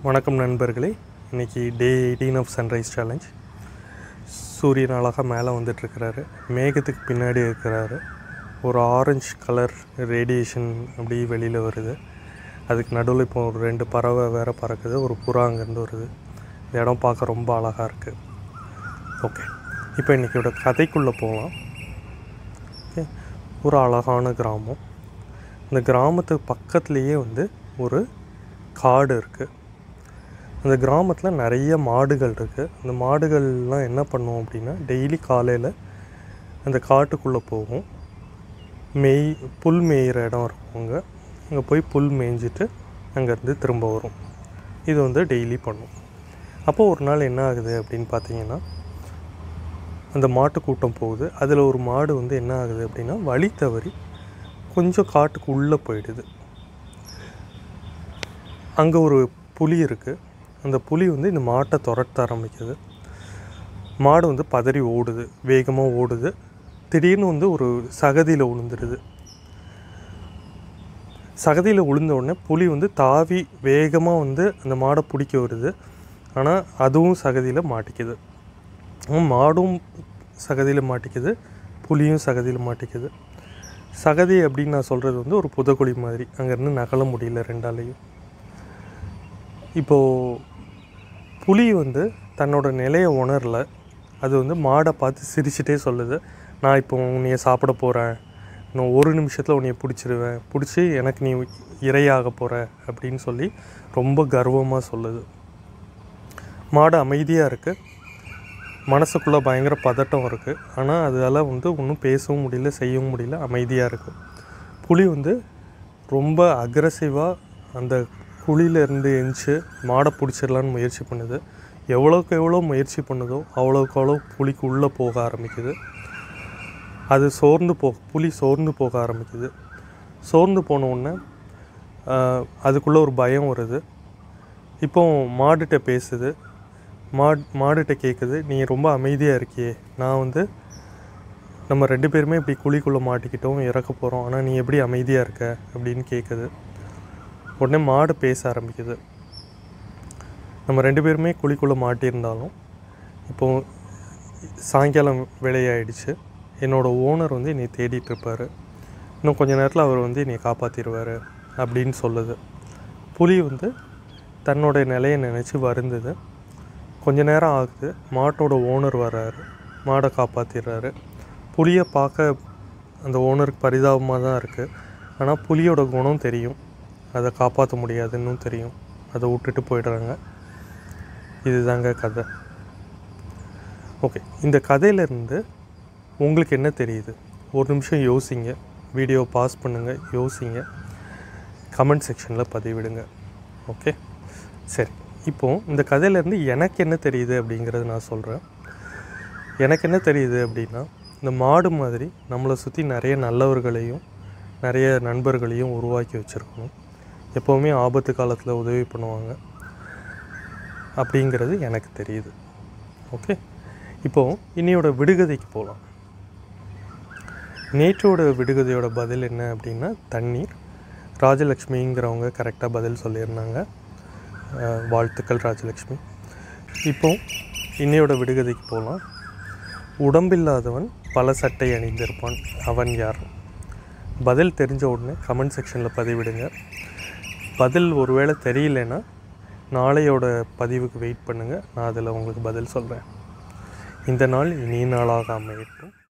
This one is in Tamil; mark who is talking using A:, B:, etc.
A: வணக்கம் நண்பர்களே இன்றைக்கி day eighteen of sunrise challenge சூரியன் அழகாக மேலே வந்துட்டுருக்கிறாரு மேகத்துக்கு பின்னாடி இருக்கிறாரு ஒரு ஆரஞ்சு கலர் ரேடியேஷன் அப்படி வெளியில் வருது அதுக்கு நடுவில் இப்போ ஒரு ரெண்டு பறவை வேறு பறக்குது ஒரு புறா அங்கேருந்து வருது இந்த இடம் பார்க்க ரொம்ப அழகாக இருக்குது ஓகே இப்போ இன்றைக்கியோட கதைக்குள்ளே போகலாம் ஓகே ஒரு அழகான கிராமம் இந்த கிராமத்துக்கு பக்கத்துலேயே வந்து ஒரு காடு இருக்குது அந்த கிராமத்தில் நிறைய மாடுகள் இருக்குது அந்த மாடுகள்லாம் என்ன பண்ணும் அப்படின்னா டெய்லி காலையில் அந்த காட்டுக்குள்ளே போகும் மேய் புல் மேயிற இடம் இருக்கும் அங்கே அங்கே போய் புல் மேய்ஞ்சிட்டு அங்கேருந்து திரும்ப வரும் இது வந்து டெய்லி பண்ணும் அப்போது ஒரு நாள் என்ன ஆகுது அப்படின்னு பார்த்தீங்கன்னா அந்த மாட்டு கூட்டம் போகுது அதில் ஒரு மாடு வந்து என்ன ஆகுது அப்படின்னா வழி தவறி கொஞ்சம் காட்டுக்கு உள்ளே போயிடுது அங்கே ஒரு புலி இருக்குது அந்த புலி வந்து இந்த மாட்டை துரத்த ஆரம்பிக்குது மாடு வந்து பதறி ஓடுது வேகமாக ஓடுது திடீர்னு வந்து ஒரு சகதியில் விழுந்துடுது சகதியில் விழுந்த உடனே புலி வந்து தாவி வேகமாக வந்து அந்த மாடை பிடிக்க வருது ஆனால் அதுவும் சகதியில் மாட்டிக்குது ஆனா மாடும் சகதியில் மாட்டிக்குது புலியும் சகதியில் மாட்டிக்குது சகதி அப்படின்னு நான் சொல்கிறது வந்து ஒரு புதக்குழி மாதிரி அங்கேருந்து நகல முடியல ரெண்டாலையும் இப்போது புலி வந்து தன்னோட நிலையை உணரல அது வந்து மாடை பார்த்து சிரிச்சிட்டே சொல்லுது நான் இப்போ உன்னைய சாப்பிட போகிறேன் இன்னும் ஒரு நிமிஷத்தில் உன்னைய பிடிச்சிருவேன் பிடிச்சி எனக்கு நீ இரையாக போகிற அப்படின்னு சொல்லி ரொம்ப கர்வமாக சொல்லுது மாடு அமைதியாக இருக்குது மனசுக்குள்ளே பயங்கர பதட்டம் இருக்குது ஆனால் அதால் வந்து ஒன்றும் பேசவும் முடியல செய்யவும் முடியல அமைதியாக இருக்குது புலி வந்து ரொம்ப அக்ரஸிவாக அந்த குழியிலேருந்து எந்திச்சு மாடை பிடிச்சிடலான்னு முயற்சி பண்ணுது எவ்வளோக்கு எவ்வளோ முயற்சி பண்ணுதோ அவ்வளோக்கு அவ்வளோ புலிக்கு உள்ளே போக ஆரம்பிக்குது அது சோர்ந்து போ புலி சோர்ந்து போக ஆரம்பிக்குது சோர்ந்து போன உடனே ஆஹ், அதுக்குள்ளே ஒரு பயம் வருது இப்போ மாடுகிட்ட பேசுது மாட் மாடுகிட்ட கேட்குது நீ ரொம்ப அமைதியாக இருக்கியே நான் வந்து நம்ம ரெண்டு பேருமே இப்படி குழிக்குள்ளே மாட்டிக்கிட்டோம் இறக்க போகிறோம் ஆனால் நீ எப்படி அமைதியாக இருக்க அப்படின்னு கேட்குது உடனே மாடு பேச ஆரம்பிக்குது நம்ம ரெண்டு பேருமே குழிக்குள்ளே மாட்டியிருந்தாலும் இப்போ சாயங்காலம் வேலையாயிடுச்சு என்னோடய ஓனர் வந்து என்னை தேடிட்டு இருப்பாரு இன்னும் கொஞ்ச நேரத்தில் அவர் வந்து என்னை காப்பாற்றிடுவார் அப்படின்னு சொல்லுது புலி வந்து தன்னோட நிலையை நினச்சி வருந்தது கொஞ்ச நேரம் ஆகுது மாட்டோட ஓனர் வர்றாரு மாடை காப்பாற்றிடுறாரு புலியை பார்க்க அந்த ஓனருக்கு பரிதாபமாக தான் இருக்குது ஆனால் புலியோட குணம் தெரியும் அதை காப்பாற்ற முடியாதுன்னு தெரியும் அதை விட்டுட்டு போயிடுறாங்க இதுதாங்க கதை ஓகே இந்த கதையிலேருந்து உங்களுக்கு என்ன தெரியுது ஒரு நிமிஷம் யோசிங்க வீடியோ பாஸ் பண்ணுங்கள் யோசிங்க கமெண்ட் செக்ஷனில் பதிவிடுங்க ஓகே சரி இப்போது இந்த கதையிலேருந்து எனக்கு என்ன தெரியுது அப்படிங்கிறத நான் சொல்கிறேன் எனக்கு என்ன தெரியுது அப்படின்னா இந்த மாடு மாதிரி நம்மளை சுற்றி நிறைய நல்லவர்களையும் நிறைய நண்பர்களையும் உருவாக்கி வச்சுருக்கணும் எப்போவுமே ஆபத்து காலத்தில் உதவி பண்ணுவாங்க அப்படிங்கிறது எனக்கு தெரியுது ஓகே இப்போது இன்னையோட விடுகதைக்கு போகலாம் நேற்றோட விடுகதையோட பதில் என்ன அப்படின்னா தண்ணீர் ராஜலக்ஷ்மிங்கிறவங்க கரெக்டாக பதில் சொல்லியிருந்தாங்க அஹ், வாழ்த்துக்கள் ராஜலக்ஷ்மி இப்போ இன்னையோட விடுகதைக்கு போகலாம் உடம்பில்லாதவன் பல சட்டை அணிந்திருப்பான் அவன் யார் பதில் தெரிஞ்ச உடனே கமெண்ட் செக்ஷனில் பதிவிடுங்க பதில் ஒருவேளை தெரியலனா நாளையோட பதிவுக்கு வெயிட் பண்ணுங்கள் நான் அதில் உங்களுக்கு பதில் சொல்கிறேன் இந்த நாள் இனிய நாளாக அமையட்டும்